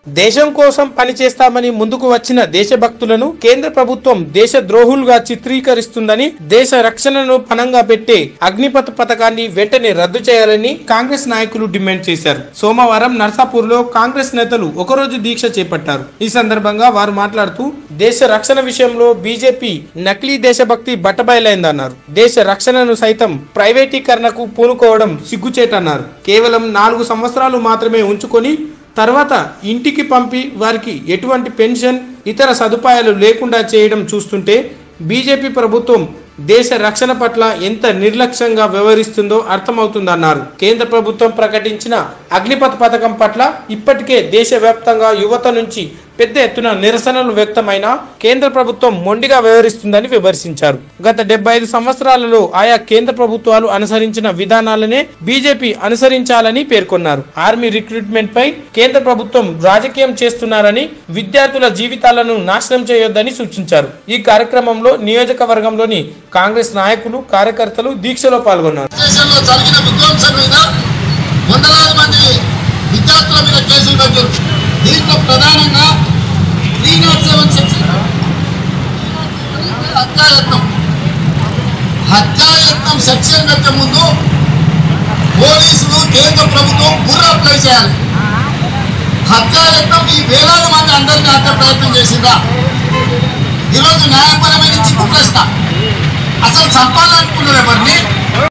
దేశం కోసం పనిచేస్తామని ముందుకు వచ్చిన దేశభక్తులను కేంద్ర ప్రభుత్వం దేశ ద్రోహులుగా చిత్రీకరిస్తుందని దేశ రక్షణను పణంగా పెట్టే అగ్నిపథ్ పథకాన్ని వెంటనే రద్దు చేయాలని కాంగ్రెస్ నాయకులు డిమాండ్ చేశారు సోమవారం నర్సాపూర్ లో కాంగ్రెస్ నేతలు ఒకరోజు దీక్ష చేపట్టారు ఈ సందర్భంగా వారు మాట్లాడుతూ దేశ రక్షణ విషయంలో బీజేపీ నకిలీ దేశభక్తి బట్టబయలైందన్నారు దేశ రక్షణను సైతం ప్రైవేటీకరణకు పూనుకోవడం సిగ్గుచేటన్నారు కేవలం నాలుగు సంవత్సరాలు మాత్రమే ఉంచుకొని తర్వాత ఇంటికి పంపి వారికి ఎటువంటి పెన్షన్ ఇతర సదుపాయాలు లేకుండా చేయడం చూస్తుంటే బీజేపీ ప్రభుత్వం దేశ రక్షణ పట్ల ఎంత నిర్లక్ష్యంగా వ్యవహరిస్తుందో అర్థమవుతుందన్నారు కేంద్ర ప్రభుత్వం ప్రకటించిన అగ్నిపథ్ పథకం పట్ల ఇప్పటికే దేశవ్యాప్తంగా యువత నుంచి పెద్ద ఎత్తున నిరసనలు వ్యక్తమైన కేంద్ర ప్రభుత్వం మొండిగా వ్యవహరిస్తుందని విమర్శించారు గత డెబ్బై ఐదు సంవత్సరాలలో ఆయా కేంద్ర ప్రభుత్వాలు అనుసరించిన విధానాలనే బీజేపీ అనుసరించాలని పేర్కొన్నారు ఆర్మీ రిక్రూట్మెంట్ పై కేంద్ర ప్రభుత్వం రాజకీయం చేస్తున్నారని విద్యార్థుల జీవితాలను నాశనం చేయొద్దని సూచించారు ఈ కార్యక్రమంలో నియోజకవర్గంలోని కాంగ్రెస్ నాయకులు కార్యకర్తలు దీక్షలో పాల్గొన్నారు దేశంలో జరిగిన విధ్వంసం మీద వందలాది మంది విద్యార్థుల మీద కేసులు పెట్టారు దీంట్లో ప్రధానంగా త్రీ నాట్ సెవెన్ సెక్షన్ హత్యాయత్నం హత్యాయత్నం సెక్షన్ పెట్టే ముందు పోలీసులు కేంద్ర ప్రభుత్వం బుర్ర అప్లై చేయాలి హత్యాయత్నం ఈ వేలాది మంది అందరినీ హత్య ప్రయత్నం చేసిందా ఈరోజు న్యాయపరమైన చిక్కు ప్రశ్న అసలు చంపాలనుకున్నారు ఎవరిని